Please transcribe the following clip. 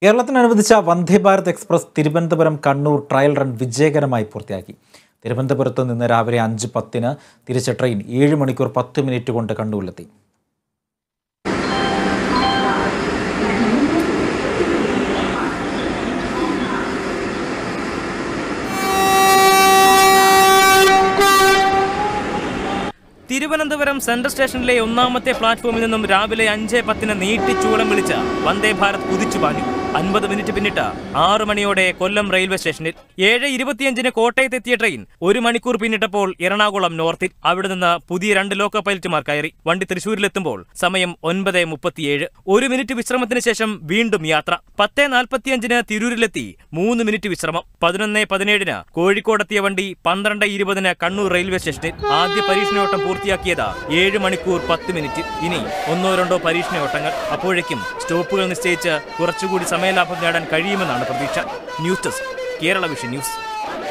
കേരളത്തിന് അനുവദിച്ച Vande Bharat express Thiruvananthapuram Kannur trial run വിജയകരമായി പൂർത്തിയാക്കി തിരുവനന്തപുരത്ത് നിന്ന് രാവിലെ അഞ്ച് പത്തിന് തിരിച്ച ട്രെയിൻ ഏഴ് മണിക്കൂർ പത്ത് മിനിറ്റ് കൊണ്ട് കണ്ണൂരിലെത്തി തിരുവനന്തപുരം സെൻട്രൽ സ്റ്റേഷനിലെ ഒന്നാമത്തെ പ്ലാറ്റ്ഫോമിൽ നിന്നും രാവിലെ അഞ്ച് പത്തിന് നീട്ടി ചൂളം വിളിച്ച് വന്ദേ ഭാരത് കുതിച്ചു പാഞ്ഞു അൻപത് മിനിറ്റ് പിന്നിട്ട് ആറു മണിയോടെ കൊല്ലം റെയിൽവേ സ്റ്റേഷനിൽ ഏഴ് ഇരുപത്തിയഞ്ചിന് കോട്ടയത്തെത്തിയ ട്രെയിൻ ഒരു മണിക്കൂർ പിന്നിട്ടപ്പോൾ എറണാകുളം നോർത്തിൽ അവിടെ നിന്ന് പുതിയ രണ്ട് ലോക്കോ പൈലറ്റുമാർ കയറി വണ്ടി തൃശൂരിലെത്തുമ്പോൾ സമയം ഒൻപത് മുപ്പത്തിയേഴ് ഒരു മിനിറ്റ് വിശ്രമത്തിന് ശേഷം വീണ്ടും യാത്ര പത്ത് നാൽപ്പത്തിയഞ്ചിന് തിരൂരിലെത്തി മൂന്ന് മിനിറ്റ് വിശ്രമം പതിനൊന്ന് പതിനേഴിന് കോഴിക്കോടെത്തിയ വണ്ടി പന്ത്രണ്ട് ഇരുപതിന് കണ്ണൂർ റെയിൽവേ സ്റ്റേഷനിൽ ആദ്യ പരീക്ഷണയോട്ടം പൂർത്തിയാക്കിയത് ഏഴ് മണിക്കൂർ പത്ത് മിനിറ്റ് ഇനി ഒന്നോ രണ്ടോ പരീക്ഷണയോട്ടങ്ങൾ അപ്പോഴേക്കും സ്റ്റോപ്പുകൾ നിശ്ചയിച്ച് കുറച്ചുകൂടി സമയലാഭം നേടാൻ കഴിയുമെന്നാണ് പ്രതീക്ഷ news desk Kerala vision news